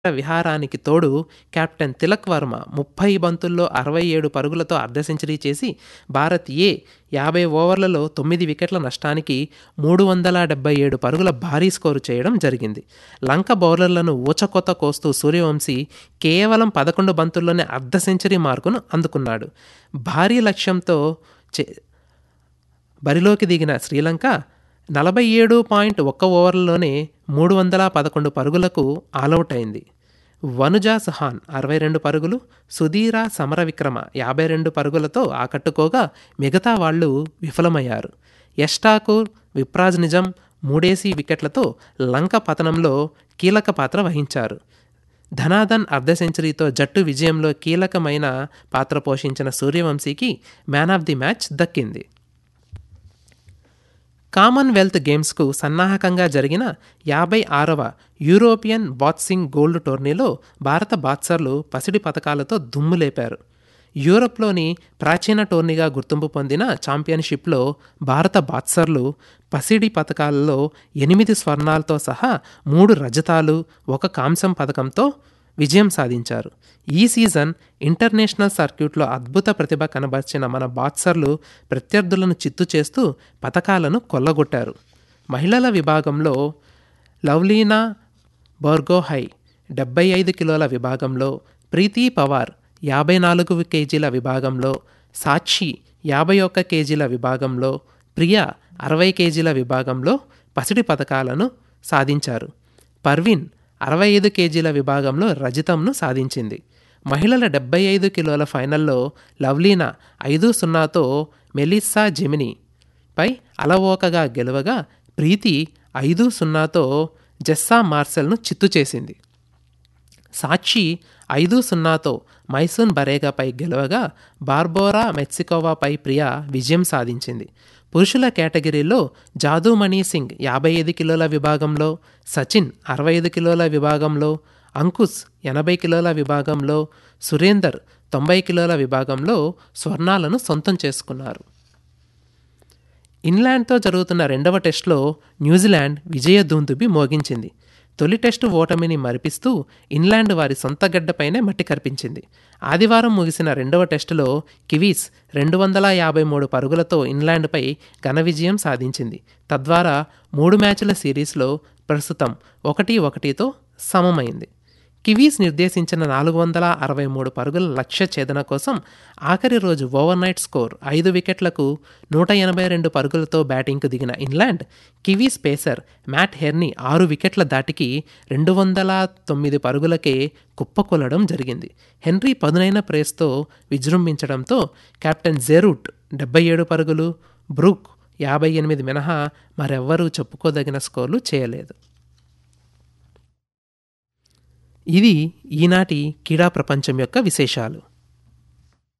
విహారానికి తోడు కెప్టెన్ తిలక్ వర్మ ముప్పై బంతుల్లో అరవై ఏడు పరుగులతో అర్ధ సెంచరీ చేసి భారత్ ఏ యాభై ఓవర్లలో తొమ్మిది వికెట్ల నష్టానికి మూడు వందల డెబ్బై ఏడు పరుగుల భారీ స్కోరు చేయడం జరిగింది లంక బౌలర్లను ఊచకొత కోస్తూ సూర్యవంశీ కేవలం పదకొండు బంతుల్లోనే అర్ధ సెంచరీ మార్కును అందుకున్నాడు భారీ లక్ష్యంతో చే బరిలోకి దిగిన శ్రీలంక నలభై ఏడు పాయింట్ ఒక్క ఓవర్లలోనే మూడు వందల పదకొండు పరుగులకు ఆలౌట్ అయింది వనుజా సహాన్ అరవై రెండు పరుగులు సుధీర సమరవిక్రమ యాభై రెండు పరుగులతో ఆకట్టుకోగా మిగతా వాళ్ళు విఫలమయ్యారు యష్ ఠాకూర్ విప్రాజ్ నిజం మూడేసి వికెట్లతో లంక పతనంలో కీలక పాత్ర వహించారు ధనాధన్ అర్ధ సెంచరీతో జట్టు విజయంలో కీలకమైన పాత్ర పోషించిన సూర్యవంశీకి మ్యాన్ ఆఫ్ ది మ్యాచ్ దక్కింది కామన్వెల్త్ గేమ్స్కు సన్నాహకంగా జరిగిన యాభై ఆరవ యూరోపియన్ బాక్సింగ్ గోల్డ్ టోర్నీలో భారత బాక్సర్లు పసిడి పథకాలతో దుమ్ము లేపారు యూరప్లోని ప్రాచీన టోర్నీగా గుర్తింపు పొందిన ఛాంపియన్షిప్లో భారత బాక్సర్లు పసిడి పథకాలలో ఎనిమిది స్వర్ణాలతో సహా మూడు రజతాలు ఒక కాంసం పథకంతో విజయం సాధించారు ఈ సీజన్ ఇంటర్నేషనల్ సర్క్యూట్లో అద్భుత ప్రతిభ కనబర్చిన మన బాక్సర్లు ప్రత్యర్థులను చిత్తు చేస్తూ పథకాలను కొల్లగొట్టారు మహిళల విభాగంలో లవ్లీనా బోర్గోహై డెబ్బై ఐదు కిలోల విభాగంలో ప్రీతి పవార్ యాభై నాలుగు కేజీల విభాగంలో సాక్షి యాభై ఒక్క కేజీల విభాగంలో ప్రియా అరవై కేజీల విభాగంలో పసిడి పథకాలను సాధించారు పర్వీన్ అరవై ఐదు కేజీల విభాగంలో రజతంను సాధించింది మహిళల డెబ్బై ఐదు కిలోల ఫైనల్లో లవ్లీనా ఐదు సున్నాతో మెలిస్సా జెమిని పై అలవోకగా గెలవగా ప్రీతి ఐదు సున్నాతో జెస్సా మార్సెల్ను చిత్తు చేసింది సాక్షి ఐదు సున్నాతో మైసూన్ బరేగాపై గెలవగా బార్బోరా మెక్సికోవాపై ప్రియా విజయం సాధించింది పురుషుల కేటగిరీలో జాదూమణి సింగ్ యాభై ఐదు కిలోల విభాగంలో సచిన్ అరవై ఐదు కిలోల విభాగంలో అంకుశ్ ఎనభై కిలోల విభాగంలో సురేందర్ తొంభై కిలోల విభాగంలో స్వర్ణాలను సొంతం చేసుకున్నారు ఇన్లాండ్తో జరుగుతున్న రెండవ టెస్టులో న్యూజిలాండ్ విజయ దూందుబి మోగించింది తొలి టెస్టు ఓటమిని మరిపిస్తూ ఇన్లాండ్ వారి సొంత గడ్డపైనే మట్టి కనిపించింది ఆదివారం ముగిసిన రెండవ టెస్టులో కివీస్ రెండు వందల యాభై మూడు పరుగులతో ఇన్లాండ్పై ఘన విజయం సాధించింది తద్వారా మూడు మ్యాచ్ల సిరీస్లో ప్రస్తుతం ఒకటి ఒకటితో సమమైంది కివీస్ నిర్దేశించిన నాలుగు వందల అరవై మూడు పరుగుల లక్ష్య ఛేదన కోసం ఆఖరి రోజు ఓవర్ నైట్ స్కోర్ ఐదు వికెట్లకు నూట ఎనభై రెండు పరుగులతో బ్యాటింగ్కు దిగిన ఇంగ్లాండ్ కివీస్ పేసర్ మ్యాట్ హెర్నీ ఆరు వికెట్ల దాటికి రెండు వందల తొమ్మిది పరుగులకే కుప్పకొలడం జరిగింది హెన్రీ పదునైన ప్రేస్తో విజృంభించడంతో కెప్టెన్ జెరూట్ డెబ్బై ఏడు పరుగులు బ్రూక్ యాభై ఎనిమిది మినహా మరెవ్వరూ చెప్పుకోదగిన స్కోర్లు చేయలేదు ఇది ఈనాటి క్రీడా ప్రపంచం యొక్క విశేషాలు